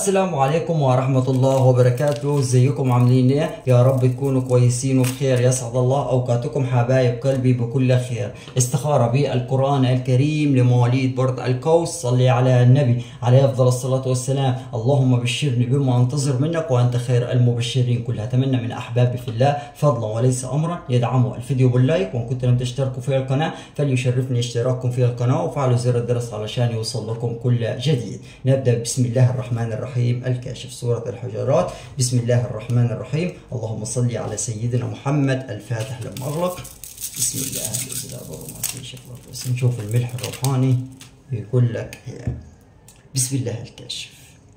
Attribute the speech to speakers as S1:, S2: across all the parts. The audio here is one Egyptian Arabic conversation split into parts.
S1: السلام عليكم ورحمة الله وبركاته ازيكم عاملين ايه يا رب تكونوا كويسين وبخير يسعد الله اوقاتكم حبايب قلبي بكل خير استخارة بالقرآن الكريم لمواليد برد القوس صلي على النبي عليه افضل الصلاة والسلام اللهم بشرني بما انتظر منك وانت خير المبشرين كلها اتمنى من احبابي في الله فضلا وليس امرا يدعموا الفيديو باللايك وان كنتم لم تشتركوا في القناة فليشرفني اشتراككم في القناة وفعلوا زر الجرس علشان يوصل لكم كل جديد نبدأ بسم الله الرحمن الرحيم الكاشف سورة الحجرات بسم الله الرحمن الرحيم اللهم صل على سيدنا محمد الفاتح لما أغلق بسم الله الذي لا ضر ما فيه شيء بس نشوف الملح الروحاني يقول لك بسم الله الكاشف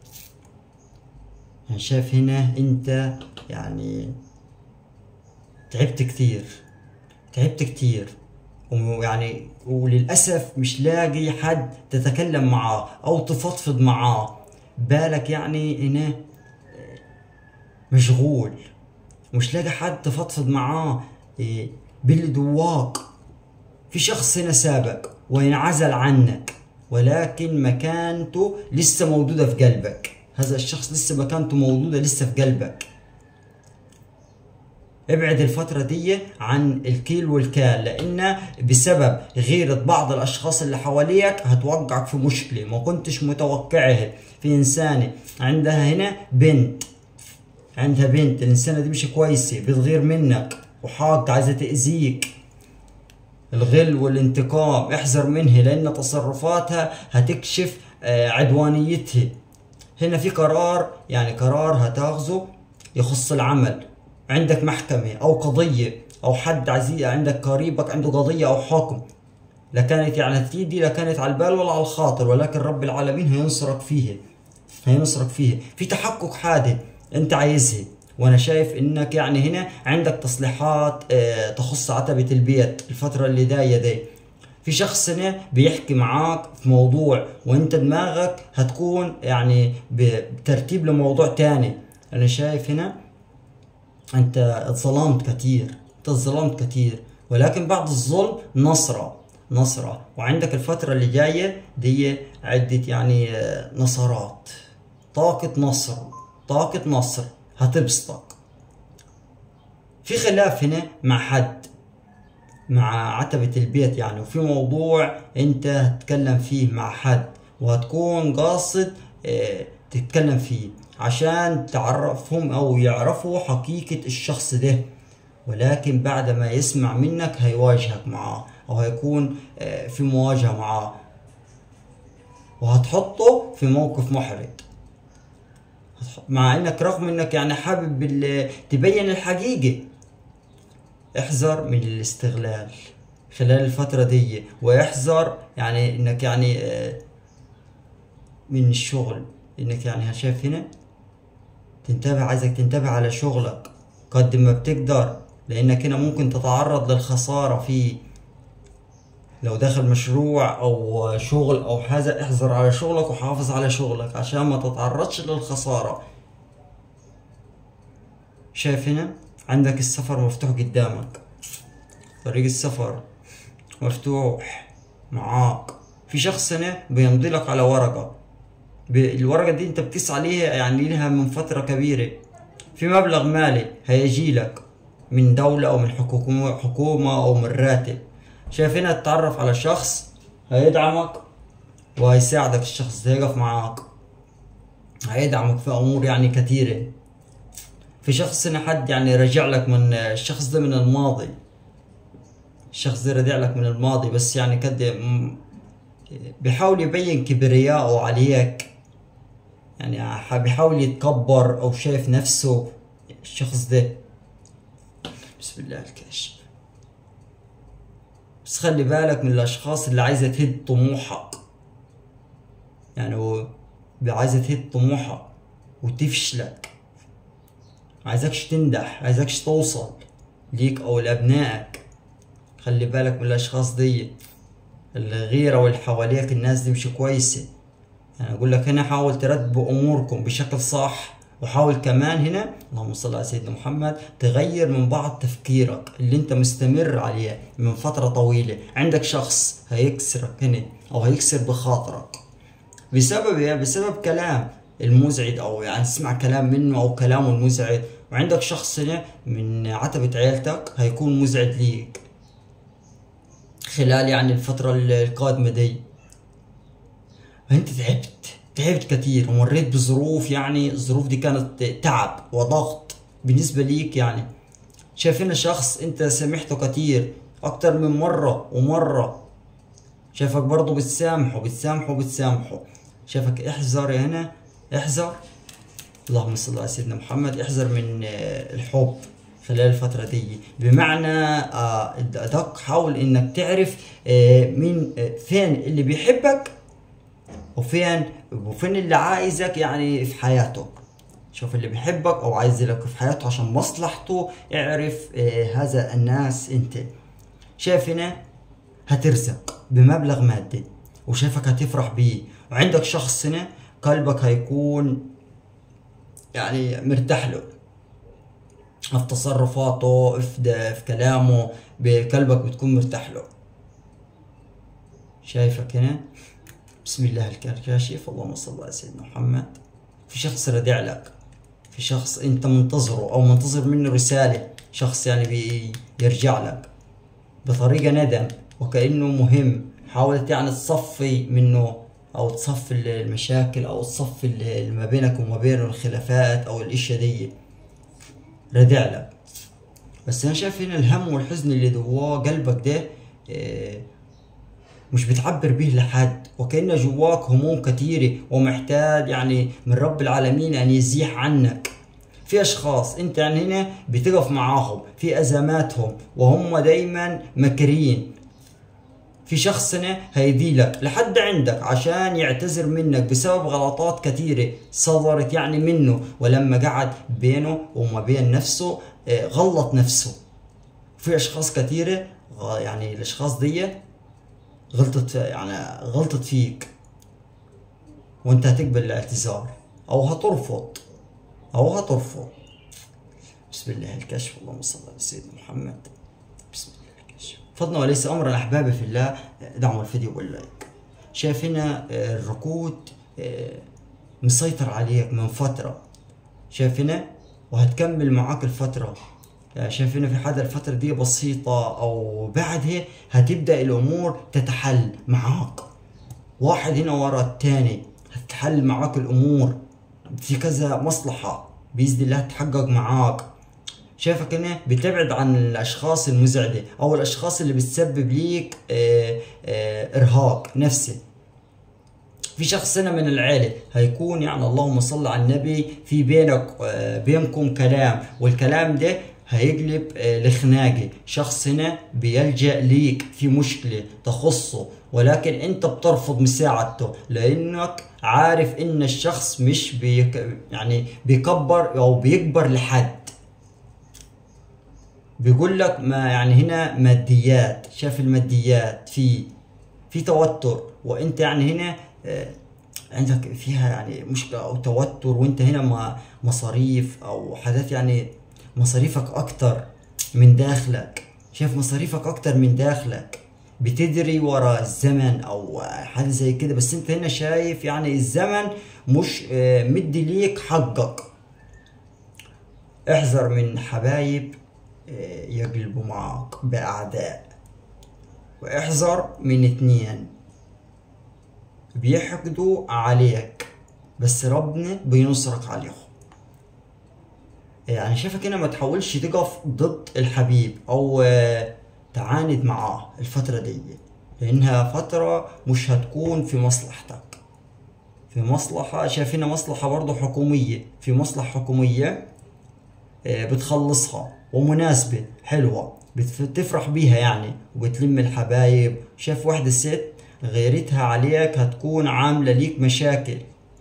S1: يعني شايف هنا انت يعني تعبت كتير تعبت كتير ويعني وللأسف مش لاقي حد تتكلم معاه أو تفضفض معاه بالك يعني هنا مشغول مش لاقي حد تفضفض معاه إيه، باللي دواك في شخص هنا سابق وينعزل عنك ولكن مكانته لسه موجودة في قلبك هذا الشخص لسه مكانته موجودة لسه في قلبك ابعد الفترة دي عن الكيل والكال لأن بسبب غيرة بعض الأشخاص اللي حواليك هتوقعك في مشكلة ما كنتش متوقعها في إنسانة عندها هنا بنت عندها بنت الإنسانة دي مش كويسة بتغير منك وحاط عايزة تأذيك الغل والانتقام احذر منها لأن تصرفاتها هتكشف آه، عدوانيتها هنا في قرار يعني قرار هتاخذه يخص العمل عندك محكمة أو قضية أو حد عزيز عندك قريبك عنده قضية أو حكم لا كانت يعني تيدي لا كانت على البال ولا على الخاطر ولكن رب العالمين هينصرك فيها هينصرك فيها في تحقق حادث أنت عايزها وانا شايف انك يعني هنا عندك تصليحات آه، تخص عتبة البيت الفترة اللي جاية دي في شخص هنا بيحكي معاك في موضوع وانت دماغك هتكون يعني بترتيب لموضوع تاني انا شايف هنا انت اتظلمت كتير انت اتظلمت كتير ولكن بعد الظلم نصرة نصرة وعندك الفترة اللي جاية دي عدة يعني آه، نصرات طاقة نصر طاقة نصر هتبسطك في خلاف هنا مع حد مع عتبة البيت يعني وفي موضوع انت هتتكلم فيه مع حد وهتكون قاصد اه تتكلم فيه عشان تعرفهم او يعرفوا حقيقة الشخص ده ولكن بعد ما يسمع منك هيواجهك معاه او هيكون اه في مواجهة معاه وهتحطه في موقف محرج مع انك رغم انك يعني حابب تبين الحقيقة احذر من الاستغلال خلال الفترة دي واحذر يعني انك يعني من الشغل انك يعني شايف هنا تنتبه عايزك تنتبه على شغلك قد ما بتقدر لانك هنا ممكن تتعرض للخسارة فيه لو دخل مشروع او شغل او حاجة احذر على شغلك وحافظ على شغلك عشان ما تتعرضش للخسارة شايف هنا عندك السفر مفتوح قدامك طريق السفر مفتوح معاك في شخص هنا بيمضي لك على ورقة الورقة دي انت بتسعى ليها يعني لها من فترة كبيرة في مبلغ مالي هيجي لك من دولة او من حكومة حكومة او من راتب شايف هنا تتعرف على شخص هيدعمك وهيساعدك الشخص ده يقف معاك هيدعمك في امور يعني كثيرة في شخص هنا حد يعني رجع لك من الشخص ده من الماضي الشخص ده رجع لك من الماضي بس يعني كده بيحاول يبين كبرياءه عليك يعني بيحاول يتكبر او شايف نفسه الشخص ده بسم الله الكاشف بس خلي بالك من الاشخاص اللي عايزه تهد طموحك يعني هو عايزه تهد طموحك وتفشلك عايزكش تنجح عايزكش توصل ليك او لابنائك خلي بالك من الاشخاص دي الغيره واللي حواليك الناس دي مش كويسه يعني اقول لك هنا حاول ترتبوا اموركم بشكل صح وحاول كمان هنا اللهم صل على سيدنا محمد تغير من بعض تفكيرك اللي انت مستمر عليه من فتره طويله عندك شخص هيكسرك هنا او هيكسر بخاطرك بسبب ايه بسبب كلام المزعج او يعني تسمع كلام منه او كلامه المزعج وعندك شخص هنا من عتبة عيلتك هيكون مزعج ليك خلال يعني الفترة القادمة دي انت تعبت تعبت كثير ومريت بظروف يعني الظروف دي كانت تعب وضغط بالنسبة ليك يعني شايفين شخص انت سامحته كثير اكتر من مرة ومرة شايفك برضه بتسامحه بتسامحه بتسامحه شايفك احذر يا هنا احذر اللهم صل على سيدنا محمد احذر من آه، الحب خلال الفترة دي بمعنى آه، أدق حاول إنك تعرف آه، مين فين اللي بيحبك وفين وفين اللي عايزك يعني في حياته شوف اللي بيحبك او عايز لك في حياته عشان مصلحته اعرف هذا الناس انت شايف هنا هترزق بمبلغ مادي وشايفك هتفرح بيه وعندك شخص هنا قلبك هيكون يعني مرتاح له في تصرفاته في, في كلامه بقلبك بتكون مرتاح له شايفك هنا بسم الله الكاشف اللهم صل على سيدنا محمد في شخص ردع لك في شخص انت منتظره او منتظر منه رسالة شخص يعني بيرجع لك بطريقة ندم وكأنه مهم حاولت يعني تصفي منه او تصفي المشاكل او تصفي اللي ما بينك وما بينه الخلافات او الاشياء دي ردع لك بس انا شايف هنا الهم والحزن اللي جواه قلبك ده آه، مش بتعبر به لحد وكأن جواك هموم كثيرة ومحتاج يعني من رب العالمين أن يزيح عنك في أشخاص أنت يعني هنا بتقف معاهم في أزماتهم وهم دايما مكرين في شخص هنا هيدي لك لحد عندك عشان يعتذر منك بسبب غلطات كثيرة صدرت يعني منه ولما قعد بينه وما بين نفسه آه، غلط نفسه في اشخاص كثيرة يعني الاشخاص دي غلطت يعني غلطت فيك وانت هتقبل الاعتذار او هترفض او هترفض بسم الله الكشف اللهم صل على سيدنا محمد بسم الله فضلا وليس امرا احبابي في الله دعموا الفيديو واللايك شايف هنا آه، الركود آه، مسيطر عليك من فتره شايف هنا وهتكمل معاك الفتره شايف هنا في حدا الفترة دي بسيطة أو بعدها هتبدأ الأمور تتحل معاك واحد هنا ورا التاني هتتحل معاك الأمور في كذا مصلحة بإذن الله تحقق معاك شايفك هنا بتبعد عن الاشخاص المزعجه او الاشخاص اللي بتسبب ليك آه، آه، ارهاق نفسي في شخص هنا من العيلة هيكون يعني اللهم صل على النبي في بينك آه، بينكم كلام والكلام ده هيقلب لخناقة شخص هنا بيلجأ ليك في مشكلة تخصه ولكن انت بترفض مساعدته لانك عارف ان الشخص مش بيك يعني بيكبر او بيكبر لحد بيقول لك ما يعني هنا ماديات شاف الماديات في في توتر وانت يعني هنا آه، عندك فيها يعني مشكله او توتر وانت هنا مصاريف او حاجات يعني مصاريفك اكتر من داخلك شايف مصاريفك اكتر من داخلك بتدري ورا الزمن او حاجه زي كده بس انت هنا شايف يعني الزمن مش آه، مدي ليك حقك احذر من حبايب يقلبوا معك بأعداء واحذر من اتنين بيحقدوا عليك بس ربنا بينصرك عليهم يعني شايفك هنا ما تحاولش تقف ضد الحبيب او تعاند معاه الفترة دي لانها فترة مش هتكون في مصلحتك في مصلحة شايف هنا مصلحة برضه حكومية في مصلحة حكومية آه، بتخلصها ومناسبة حلوة بتفرح بيها يعني وبتلم الحبايب شاف واحدة ست غيرتها عليك هتكون عاملة ليك مشاكل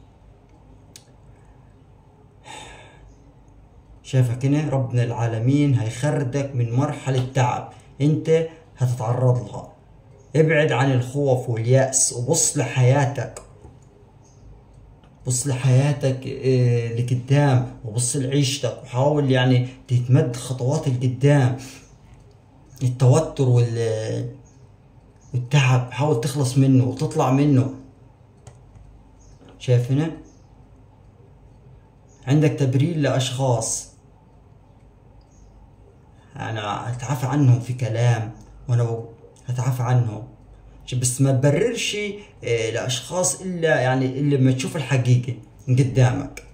S1: شايفك هنا ربنا العالمين هيخرجك من مرحلة تعب انت هتتعرض لها ابعد عن الخوف واليأس وبص لحياتك بص لحياتك آه، لقدام وبص لعيشتك وحاول يعني تتمد خطوات لقدام التوتر وال والتعب حاول تخلص منه وتطلع منه شايف هنا عندك تبرير لاشخاص انا اتعافى عنهم في كلام وانا هتعافى عنهم بس ما تبررش آه، لاشخاص الا يعني اللي لما تشوف الحقيقه قدامك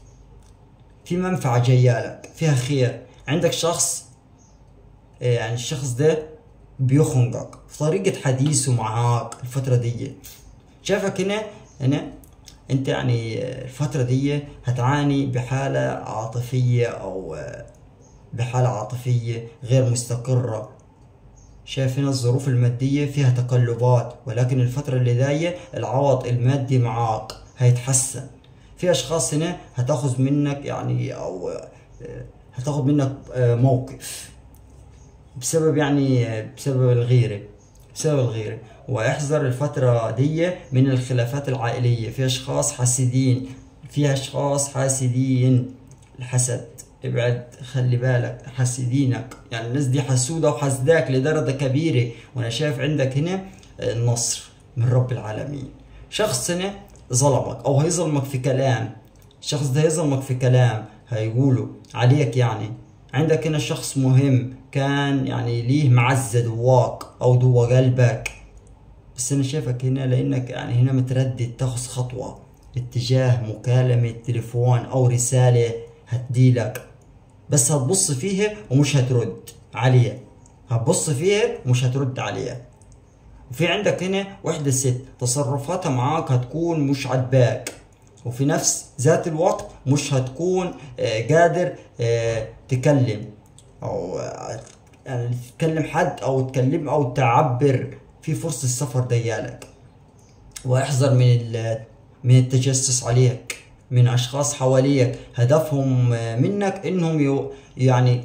S1: في منفعه جايالك فيها خير عندك شخص آه، يعني الشخص ده بيخنقك في طريقة حديثه معاك الفترة دي شايفك هنا هنا انت يعني الفترة دي هتعاني بحالة عاطفية او بحالة عاطفية غير مستقرة شايف هنا الظروف المادية فيها تقلبات ولكن الفترة اللي جاية العوض المادي معاك هيتحسن في اشخاص هنا هتاخذ منك يعني او هتاخذ منك موقف بسبب يعني بسبب الغيرة بسبب الغيرة واحذر الفترة دي من الخلافات العائلية في اشخاص حاسدين في اشخاص حاسدين الحسد ابعد خلي بالك حاسدينك يعني الناس دي حسودة وحسداك لدرجة كبيرة وانا شايف عندك هنا النصر من رب العالمين شخص هنا ظلمك او هيظلمك في كلام الشخص ده هيظلمك في كلام هيقولوا عليك يعني عندك هنا شخص مهم كان يعني ليه معزة دواك او دوا قلبك بس انا شايفك هنا لانك يعني هنا متردد تاخذ خطوة اتجاه مكالمة تليفون او رسالة هتديلك بس هتبص فيها ومش هترد عليها هتبص فيها ومش هترد عليها وفي عندك هنا وحدة ست تصرفاتها معاك هتكون مش عجباك وفي نفس ذات الوقت مش هتكون قادر تكلم او يعني تكلم حد او تكلم او تعبر في فرصة السفر ديالك واحذر من من التجسس عليك من اشخاص حواليك هدفهم منك انهم يعني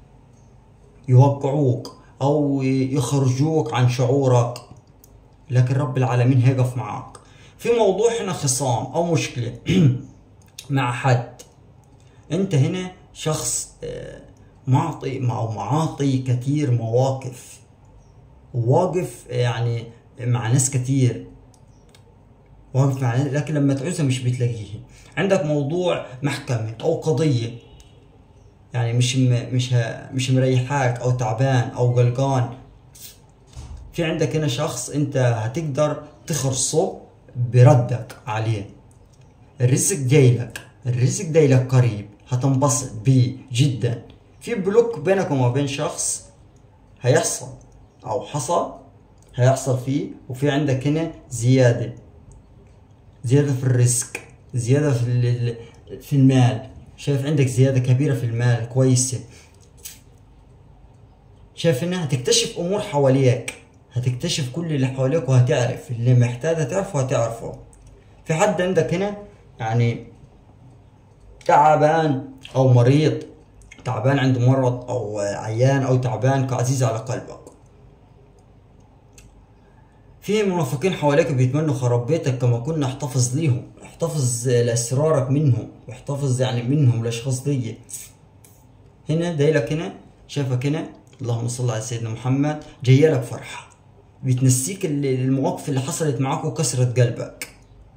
S1: يوقعوك او يخرجوك عن شعورك لكن رب العالمين هيقف معك في موضوع هنا خصام او مشكلة مع حد انت هنا شخص معطي او معاطي كتير مواقف واقف يعني مع ناس كتير واقف مع لكن لما تعوزها مش بتلاقيه عندك موضوع محكمة او قضية يعني مش م... مش ه... مش مريحاك او تعبان او قلقان في عندك هنا شخص انت هتقدر تخرصه بردك عليه الرزق جايلك الرزق جايلك قريب هتنبسط بيه جدا في بلوك بينك وما بين شخص هيحصل او حصل هيحصل فيه وفي عندك هنا زيادة زيادة في الرزق زيادة في في المال شايف عندك زيادة كبيرة في المال كويسة شايف انها هتكتشف امور حواليك هتكتشف كل اللي حواليك وهتعرف اللي محتاج تعرفه هتعرفه في حد عندك هنا يعني تعبان او مريض تعبان عنده مرض او عيان او تعبان كعزيز على قلبك في منافقين حواليك بيتمنوا خراب بيتك كما كنا احتفظ ليهم احتفظ لاسرارك منهم واحتفظ يعني منهم الاشخاص دي هنا دايلك هنا شايفك هنا اللهم صل على سيدنا محمد جايلك فرحه بتنسيك المواقف اللي حصلت معاك وكسرت قلبك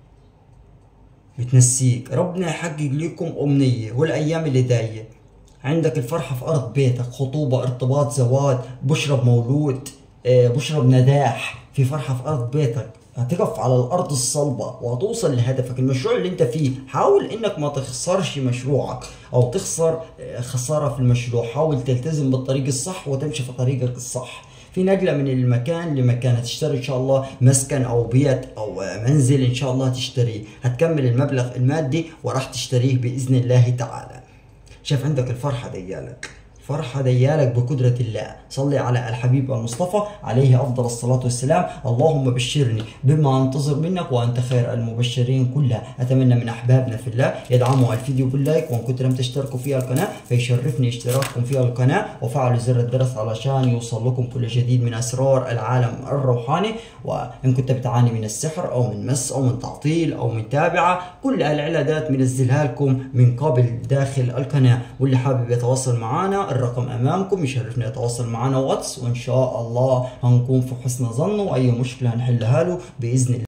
S1: بتنسيك ربنا يحقق لكم أمنية والأيام اللي جاية عندك الفرحة في أرض بيتك خطوبة ارتباط زواج بشرب مولود بشرب نداح في فرحة في أرض بيتك هتقف على الأرض الصلبة وهتوصل لهدفك المشروع اللي أنت فيه حاول إنك ما تخسرش مشروعك أو تخسر خسارة في المشروع حاول تلتزم بالطريق الصح وتمشي في طريقك الصح في نقله من المكان لمكان هتشتري ان شاء الله مسكن او بيت او منزل ان شاء الله تشتريه هتكمل المبلغ المادي وراح تشتريه باذن الله تعالى شايف عندك الفرحه ديالك فرحة ديالك بقدرة الله صلي على الحبيب المصطفى عليه أفضل الصلاة والسلام اللهم بشرني بما أنتظر منك وأنت خير المبشرين كلها أتمنى من أحبابنا في الله يدعموا الفيديو باللايك وإن كنتم لم تشتركوا في القناة فيشرفني اشتراككم في القناة وفعلوا زر الجرس علشان يوصل لكم كل جديد من أسرار العالم الروحاني وإن كنت بتعاني من السحر أو من مس أو من تعطيل أو من تابعة كل العلاجات منزلها لكم من قبل داخل القناة واللي حابب يتواصل معنا الرقم امامكم يشرفنا يتواصل معنا واتس وان شاء الله هنكون في حسن ظنه واي مشكله هنحلها له باذن الله